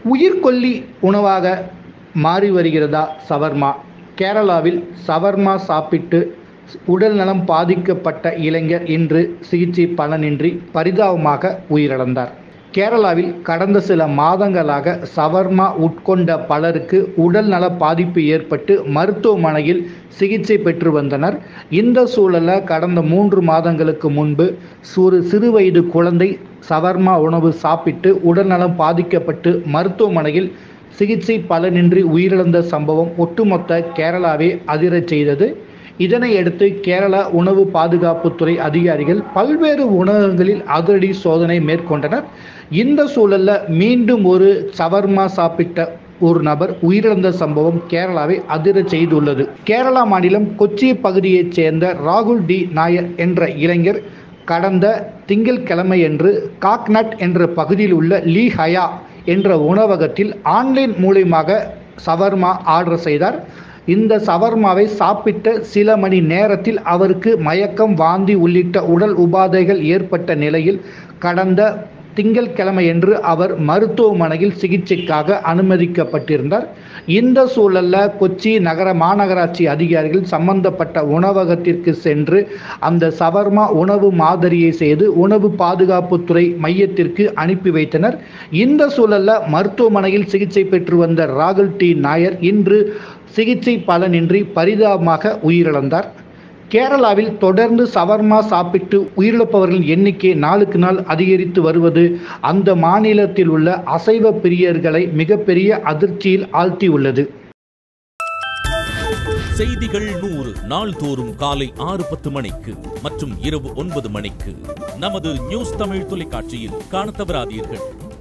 உயிர்கொல்லி உணவாக மாறி வருகிறதா சவர்மா கேரளாவில் சவர்மா சாப்பிட்டு உடல்நலம் பாதிக்கப்பட்ட இளைஞர் இன்று சிகிச்சை பலனின்றி பரிதாபமாக உயிரிழந்தார் கேரளாவில் கடந்த சில மாதங்களாக சவர்மா உட்கொண்ட பலருக்கு உடல்நல பாதிப்பு ஏற்பட்டு மருத்துவமனையில் சிகிச்சை பெற்று வந்தனர் இந்த சூழலில் கடந்த மூன்று மாதங்களுக்கு முன்பு ஒரு சிறுவயது குழந்தை சவர்மா உணவு சாப்பிட்டு உடல்நலம் பாதிக்கப்பட்டு மருத்துவமனையில் சிகிச்சை பலனின்றி உயிரிழந்த சம்பவம் ஒட்டுமொத்த கேரளாவை அதிரச் செய்தது இதனையடுத்து கேரளா உணவு பாதுகாப்புத்துறை அதிகாரிகள் பல்வேறு உணவகங்களில் அதிரடி சோதனை மேற்கொண்டனர் இந்த சூழல்ல மீண்டும் ஒரு சவர்மா சாப்பிட்ட ஒரு நபர் உயிரிழந்த சம்பவம் கேரளாவை அதிரச் செய்துள்ளது கேரளா மாநிலம் கொச்சி பகுதியைச் சேர்ந்த ராகுல் டி நாயர் என்ற இளைஞர் கடந்த திங்கட்கிழமையன்று காக்நட் என்ற பகுதியில் உள்ள லீ ஹயா என்ற உணவகத்தில் ஆன்லைன் மூலியமாக சவர்மா ஆர்டர் செய்தார் இந்த சவர்மாவை சாப்பிட்ட சில மணி நேரத்தில் அவருக்கு மயக்கம் வாந்தி உள்ளிட்ட உடல் உபாதைகள் ஏற்பட்ட நிலையில் கடந்த திங்கட்கிழமையன்று அவர் மருத்துவமனையில் சிகிச்சைக்காக அனுமதிக்கப்பட்டிருந்தார் இந்த சூழல்ல கொச்சி நகர மாநகராட்சி அதிகாரிகள் சம்பந்தப்பட்ட உணவகத்திற்கு சென்று அந்த சவர்மா உணவு மாதிரியை செய்து உணவு பாதுகாப்புத்துறை மையத்திற்கு அனுப்பி வைத்தனர் இந்த சூழல்ல மருத்துவமனையில் சிகிச்சை பெற்று வந்த ராகுல் டி நாயர் இன்று சிகிச்சை பலனின்றி பரிதாபமாக உயிரிழந்தார் கேரளாவில் தொடர்ந்து சவர்மா சாப்பிட்டு உயிரிழப்பவர்களின் எண்ணிக்கை நாளுக்கு நாள் அதிகரித்து வருவது அந்த மாநிலத்தில் உள்ள அசைவ பிரியர்களை மிகப்பெரிய அதிர்ச்சியில் ஆழ்த்தியுள்ளது செய்திகள் நூறு நாள்தோறும் காலை ஆறு பத்து மணிக்கு மற்றும் இரவு ஒன்பது மணிக்கு நமது நியூஸ் தமிழ் தொலைக்காட்சியில் காணத் தவறாதீர்கள்